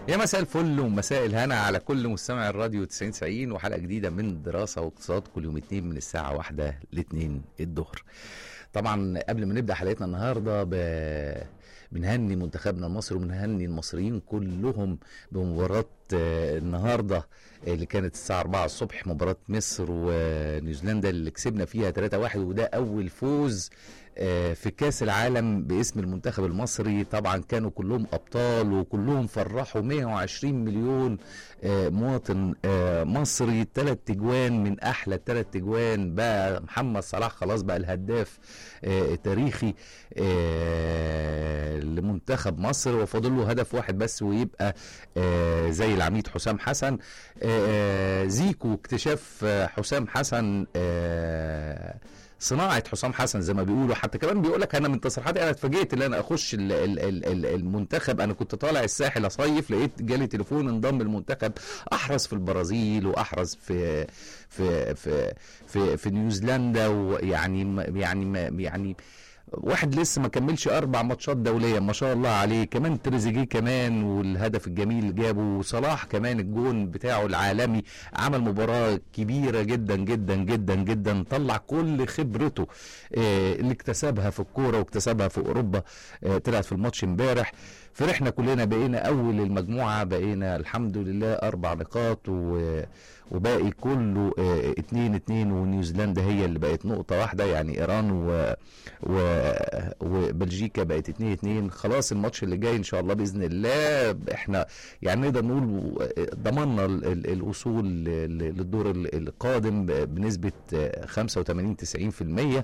يا مساء الفل ومساء الهنا على كل مستمع الراديو 90 90 وحلقه جديده من دراسه واقتصاد كل يوم اثنين من الساعه واحدة لاثنين الظهر. طبعا قبل ما نبدا حلقتنا النهارده ب... بنهني منتخبنا المصري وبنهني المصريين كلهم بمباراه آه، النهارده اللي كانت الساعه 4 الصبح مباراه مصر ونيوزيلندا اللي كسبنا فيها 3-1 وده اول فوز آه، في كاس العالم باسم المنتخب المصري طبعا كانوا كلهم ابطال وكلهم فرحوا 120 مليون آه، مواطن آه، مصري ثلاث تجوان من احلى ثلاث تجوان بقى محمد صلاح خلاص بقى الهداف آه، التاريخي آه، لمنتخب مصر وفاضل له هدف واحد بس ويبقى آه، زي العميد حسام حسن آه، زيكو اكتشاف آه، حسام حسن آه، صناعه حسام حسن زي ما بيقولوا حتى كمان بيقول لك انا من تصريحاتي انا اتفاجئت ان انا اخش ال ال ال ال المنتخب انا كنت طالع الساحل اصيف لقيت جالي تليفون انضم المنتخب احرز في البرازيل واحرز في في في في, في نيوزيلندا ويعني يعني يعني واحد لسه ما كملش اربع ماتشات دوليه ما شاء الله عليه كمان تريزيجيه كمان والهدف الجميل اللي جابه وصلاح كمان الجون بتاعه العالمي عمل مباراه كبيره جدا جدا جدا جدا طلع كل خبرته آه، اللي اكتسبها في الكوره واكتسبها في اوروبا آه، طلعت في الماتش امبارح فرحنا كلنا بقينا اول المجموعه بقينا الحمد لله اربع نقاط و وباقي كله اه اتنين اتنين ونيوزيلندا هي اللي بقت نقطة واحدة يعني ايران و... و... وبلجيكا بقت اتنين اتنين خلاص الماتش اللي جاي ان شاء الله باذن الله احنا يعني نقدر نقول ضمننا ال... ال... الوصول ل- للدور ال- القادم بنسبة اه 85 90%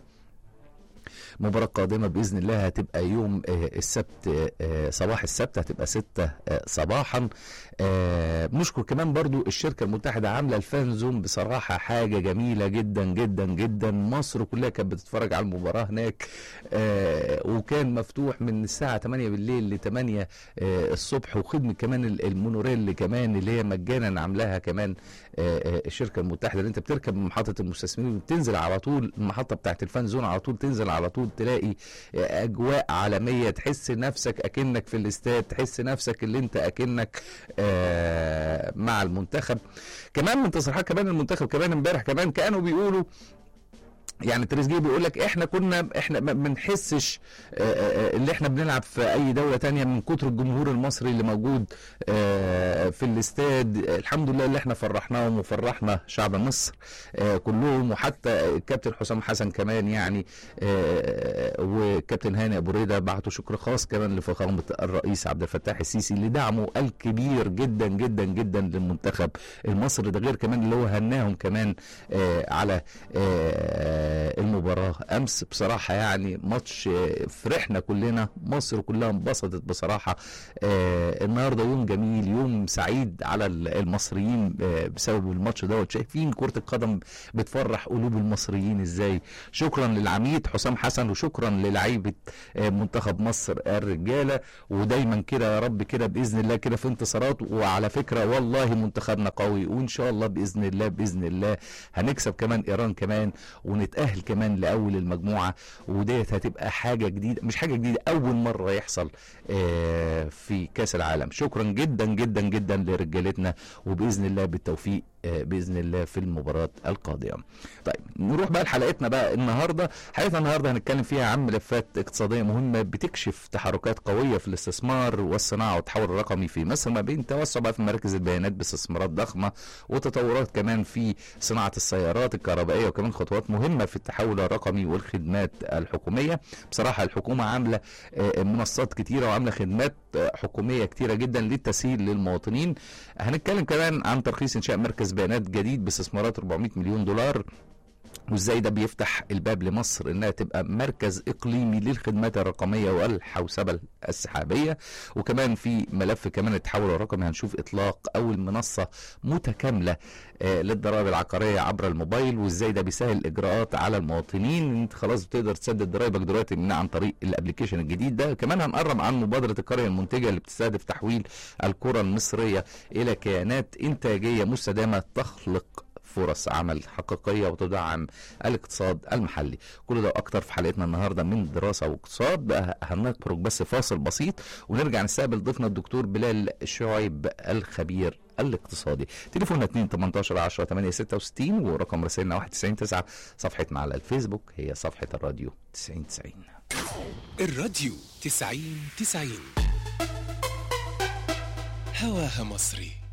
مباراة قادمة بإذن الله هتبقى يوم آه، السبت آه، آه، صباح السبت هتبقى ستة آه، صباحا آه، بنشكر كمان برضو الشركة المتحدة عاملة الفان زون بصراحة حاجة جميلة جدا جدا جدا مصر كلها كانت بتتفرج على المباراة هناك آه، وكان مفتوح من الساعة 8 بالليل ل 8 آه، الصبح وخدمة كمان ال- المونوريل كمان اللي هي مجانا عاملاها كمان آه، آه، الشركة المتحدة اللي انت بتركب من محطة المستثمرين وبتنزل على طول المحطة بتاعت الفان زون على طول تنزل على طول تلاقي آه، اجواء عالمية تحس نفسك اكنك في الاستاد تحس نفسك اللي انت اكنك آه، مع المنتخب كمان من تصريحات كمان المنتخب كمان امبارح كمان كانوا بيقولوا يعني تريزيجيه بيقول لك احنا كنا احنا ما بنحسش آه، آه، اللي احنا بنلعب في اي دوله تانية من كتر الجمهور المصري اللي موجود آه، في الاستاد الحمد لله اللي احنا فرحناهم وفرحنا شعب مصر آه، كلهم وحتى الكابتن حسام حسن كمان يعني آه، وكابتن هاني ابو ريده بعتوا شكر خاص كمان لفخامه الرئيس عبد الفتاح السيسي لدعمه الكبير جدا جدا جدا للمنتخب المصري ده غير كمان اللي هو هناهم كمان آه، على آه، المباراه امس بصراحه يعني ماتش آه، فرحنا كلنا مصر كلها انبسطت بصراحه آه، النهارده يوم جميل يوم سعيد على ال- المصريين آه، بسبب الماتش دوت شايفين كره القدم بتفرح قلوب المصريين ازاي شكرا للعميد حسام حسن وشكرا للعيبه آه، منتخب مصر الرجاله ودايما كده يا رب كده باذن الله كده في انتصارات وعلى فكره والله منتخبنا قوي وان شاء الله باذن الله باذن الله هنكسب كمان ايران كمان ونتاهل كمان لاول المجموعه وديت هتبقى حاجه جديده مش حاجه جديده اول مره يحصل آه، في كاس العالم شكرا جدا جدا جدا لرجالتنا وباذن الله بالتوفيق آه، باذن الله في المباراه القادمه طيب نروح بقى لحلقتنا بقى النهارده حلقتنا النهارده هنتكلم فيها عن ملفات اقتصاديه مهمه بتكشف تحركات قويه في الاستثمار والصناعه والتحول الرقمي في مصر ما بين توسع بقى في مراكز البيانات باستثمارات ضخمه وتطورات كمان في صناعه السيارات الكهربائيه وكمان خطوات مهمه في التحول الرقمي والخدمات الحكوميه بصراحه الحكومه عامله آه، منصات كتيره وعامله خدمات آه، حكوميه كتيره جدا للتسهيل للمواطنين هنتكلم كمان عن ترخيص انشاء مركز بيانات جديد باستثمارات 400 مليون دولار وازاي ده بيفتح الباب لمصر انها تبقى مركز اقليمي للخدمات الرقميه والحوسبه السحابيه وكمان في ملف كمان التحول الرقمي هنشوف اطلاق اول منصه متكامله آه، للضرائب العقاريه عبر الموبايل وازاي ده بيسهل الاجراءات على المواطنين انت خلاص بتقدر تسدد ضرائبك دلوقتي من عن طريق الابلكيشن الجديد ده كمان هنقرب عن مبادره القريه المنتجه اللي بتستهدف تحويل القرى المصريه الى كيانات انتاجيه مستدامه تخلق فرص عمل حقيقيه وتدعم الاقتصاد المحلي كل ده اكتر في حلقتنا النهارده من دراسه واقتصاد هنخرج بس فاصل بسيط ونرجع نستقبل ضيفنا الدكتور بلال شعيب الخبير الاقتصادي تليفوننا 2 18 10 8 66 ورقم رسائلنا 91 9 صفحتنا على الفيسبوك هي صفحه الراديو 90 90 الراديو تسعين تسعين هواها مصري